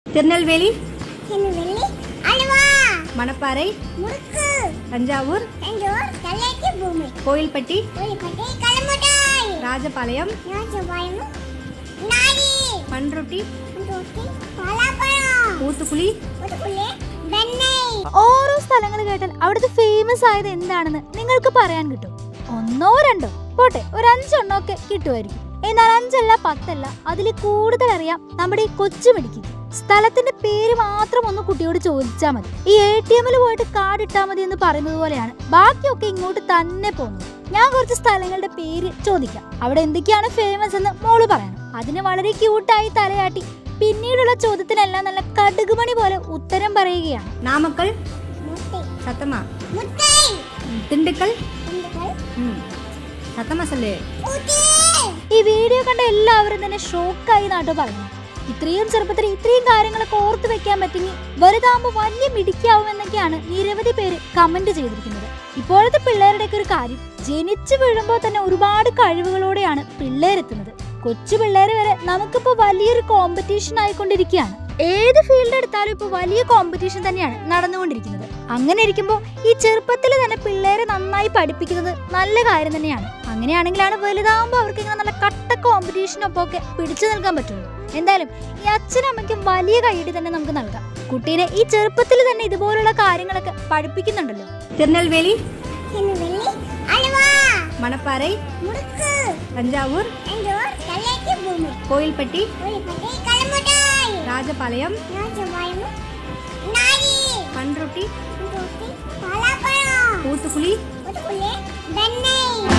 திருநெல்வேலி திருநெல்வேலி அல்வா மணப்பாறை முறுக்கு தஞ்சாவூர் தஞ்சோர் கல்லேட்டி பூமி கோயில்பட்டி கோழிப்பட்டி கலமுட்டாய் ராஜபாளையம் ராஜபாளையம் நாடி பன்ருட்டி ரொட்டி பலாப்பழம் ஊத்துக்குளி പുതുക്കുള്ളി വെണ്ണൈ ഓരോ സ്ഥലങ്ങൾ കേട്ടാൽ അവിടുത്തെ ഫേമസ് ആയത് എന്താണെന്ന് നിങ്ങൾക്ക് പറയാൻ കിട്ടും ഒന്നോ രണ്ടോ പോട്ടെ ഒരു അഞ്ചെണ്ണോ ഒക്കെ കിട്ടുമായിരിക്കും എന്നാൽ അഞ്ചല്ല പത്തല്ല അതിൽ കൂടുതൽ അറിയാം നമ്മുടെ ഈ കൊച്ചു മിടിക്കും സ്ഥലത്തിന്റെ പേര് മാത്രം ഒന്ന് കുട്ടിയോട് ചോദിച്ചാൽ മതി ഈ എ ടി എമ്മിൽ പോയിട്ട് കാർഡ് ഇട്ടാൽ മതി എന്ന് പറയുന്നത് പോലെയാണ് ബാക്കിയൊക്കെ ഇങ്ങോട്ട് തന്നെ പോകുന്നത് ഞാൻ കുറച്ച് സ്ഥലങ്ങളുടെ പേര് ചോദിക്കാം അവിടെ എന്തൊക്കെയാണ് ഫേമസ് എന്ന് മോള് പറയണം അതിന് വളരെ ക്യൂട്ടായി തലയാട്ടി പിന്നീടുള്ള ചോദ്യത്തിനെല്ലാം നല്ല കടുകുമണി പോലെ ഉത്തരം പറയുകയാണ് நாமக்கல் മുട്ടൈ சத்தமா മുട്ടൈ ம், திண்டுக்கல் തിണ്ടുക്കൽ ம் சத்தமா சொல்லு ഊട്ടി ഈ വീഡിയോ കണ്ട എല്ലാവരും തന്നെ ഷോക്കായി നാട്ടോ പറഞ്ഞു ഇത്രയും ചെറുപ്പത്തിൽ ഇത്രയും കാര്യങ്ങളൊക്കെ ഓർത്തു വെക്കാൻ പറ്റുമെങ്കിൽ വലുതാകുമ്പോൾ വലിയ മിടിക്കാവുമെന്നൊക്കെയാണ് നിരവധി പേര് കമന്റ് ചെയ്തിരിക്കുന്നത് ഇപ്പോഴത്തെ പിള്ളേരുടെയൊക്കെ ഒരു കാര്യം ജനിച്ചു വീഴുമ്പോൾ തന്നെ ഒരുപാട് കഴിവുകളോടെയാണ് പിള്ളേരെത്തുന്നത് കൊച്ചു പിള്ളേര് വരെ നമുക്കിപ്പോൾ വലിയൊരു കോമ്പറ്റീഷൻ ആയിക്കൊണ്ടിരിക്കുകയാണ് ഏത് ഫീൽഡ് എടുത്താലും ഇപ്പോൾ വലിയ കോമ്പറ്റീഷൻ തന്നെയാണ് നടന്നുകൊണ്ടിരിക്കുന്നത് അങ്ങനെ ഇരിക്കുമ്പോൾ ഈ ചെറുപ്പത്തിൽ തന്നെ പിള്ളേരെ നന്നായി പഠിപ്പിക്കുന്നത് നല്ല കാര്യം തന്നെയാണ് അങ്ങനെയാണെങ്കിലാണ് വലുതാകുമ്പോൾ അവർക്ക് ഇങ്ങനെ നല്ല കട്ട കോമ്പറ്റീഷനൊപ്പം ഒക്കെ പിടിച്ചു നിൽക്കാൻ പറ്റുള്ളൂ എന്തായാലും ഈ അച്ഛനും അമ്മയ്ക്കും വലിയ കൈയടി തന്നെ നമുക്ക് നൽകാം കുട്ടീനെ ഈ ചെറുപ്പത്തിൽ തന്നെ ഇതുപോലുള്ള കാര്യങ്ങളൊക്കെ പഠിപ്പിക്കുന്നുണ്ടല്ലോ திருநெல்வேலி திருநெல்வேலி அல்வா மணப்பாறை முறுக்கு தஞ்சாவூர் தஞ்சோர் கல்லேட்டி பூமி கோயில்பட்டி கோழிப்பட்டி கலமுட்டாய் ராஜபாளையம் ராஜபாளையம் நாடி பன்ருட்டி ரொட்டி பலாப்பழம் ஊத்துக்குளி പുതുക്കുള്ളി വെണ്ണൈ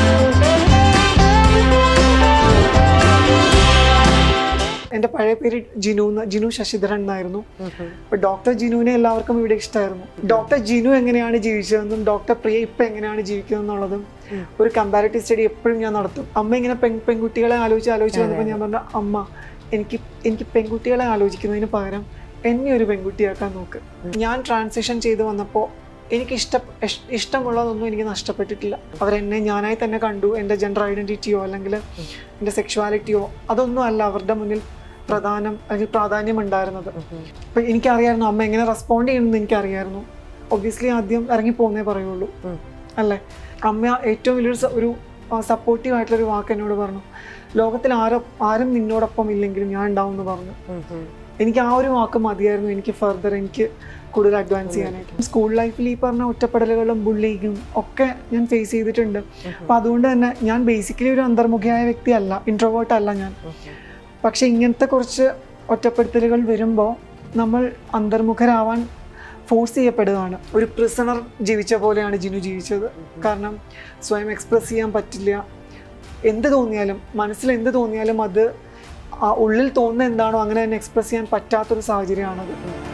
എൻ്റെ പഴയ പേര് ജിനു എന്ന് ജിനു ശശിധരൻ എന്നായിരുന്നു അപ്പൊ ഡോക്ടർ ജിനുവിനെ എല്ലാവർക്കും ഇവിടെ ഇഷ്ടമായിരുന്നു ഡോക്ടർ ജിനു എങ്ങനെയാണ് ജീവിച്ചതെന്നും ഡോക്ടർ പ്രിയ ഇപ്പൊ എങ്ങനെയാണ് ജീവിക്കുന്നത് എന്നുള്ളതും ഒരു കമ്പാരിറ്റീവ് സ്റ്റഡി എപ്പോഴും ഞാൻ നടത്തും അമ്മ ഇങ്ങനെ പെൺ പെൺകുട്ടികളെ ആലോചിച്ച് ആലോചിച്ച് വന്നപ്പോൾ ഞാൻ പറഞ്ഞു അമ്മ എനിക്ക് എനിക്ക് പെൺകുട്ടികളെ ആലോചിക്കുന്നതിന് പകരം എന്നെ ഒരു പെൺകുട്ടിയാക്കാൻ നോക്ക് ഞാൻ ട്രാൻസിഷൻ ചെയ്ത് വന്നപ്പോൾ എനിക്ക് ഇഷ്ട ഇഷ്- ഇഷ്ടമുള്ളതൊന്നും എനിക്ക് നഷ്ടപ്പെട്ടിട്ടില്ല അവരെന്നെ ഞാനായി തന്നെ കണ്ടു എൻ്റെ ജെൻഡർ ഐഡൻറ്റിറ്റിയോ അല്ലെങ്കിൽ എൻ്റെ സെക്ഷുവാലിറ്റിയോ അതൊന്നും അല്ല അവരുടെ മുന്നിൽ പ്രധാനം അല്ലെങ്കിൽ പ്രാധാന്യം ഉണ്ടായിരുന്നത് അപ്പം എനിക്കറിയായിരുന്നു അമ്മ എങ്ങനെ റെസ്പോണ്ട് ചെയ്യണമെന്ന് എനിക്കറിയായിരുന്നു ഒബ്വിയസ്ലി ആദ്യം ഇറങ്ങി പോകുന്നേ പറയുള്ളൂ അല്ലേ അമ്മ ഏറ്റവും വലിയൊരു സ- ഒരു സപ്പോർട്ടീവ് ആയിട്ടുള്ളൊരു വാക്ക് എന്നോട് പറഞ്ഞു ലോകത്തിൽ ആരും ആരും നിന്നോടൊപ്പം ഇല്ലെങ്കിലും ഞാൻ ഉണ്ടാവും എന്ന് പറഞ്ഞു എനിക്ക് ആ ഒരു വാക്ക് മതിയായിരുന്നു എനിക്ക് ഫർദർ എനിക്ക് കൂടുതൽ അഡ്വാൻസ് ചെയ്യാനായിട്ട് സ്കൂൾ ലൈഫിൽ ഈ പറഞ്ഞ ഒറ്റപ്പെടലുകളും ബുള്ളിങ്ങും ഒക്കെ ഞാൻ ഫേസ് ചെയ്തിട്ടുണ്ട് അപ്പം അതുകൊണ്ട് തന്നെ ഞാൻ ബേസിക്കലി ഒരു അന്തർമുഖിയായ വ്യക്തിയല്ല ഇൻട്രോവേർട്ട് അല്ല ഞാൻ പക്ഷെ ഇങ്ങനത്തെ കുറച്ച് ഒറ്റപ്പെടുത്തലുകൾ വരുമ്പോൾ നമ്മൾ അന്തർമുഖരാവാൻ ഫോഴ്സ് ചെയ്യപ്പെടുകയാണ് ഒരു പ്രിസണർ ജീവിച്ച പോലെയാണ് ജിനു ജീവിച്ചത് കാരണം സ്വയം എക്സ്പ്രസ് ചെയ്യാൻ പറ്റില്ല എന്ത് തോന്നിയാലും മനസ്സിൽ എന്ത് തോന്നിയാലും അത് ആ ഉള്ളിൽ തോന്നുന്ന എന്താണോ അങ്ങനെ തന്നെ എക്സ്പ്രസ് ചെയ്യാൻ പറ്റാത്തൊരു സാഹചര്യമാണത്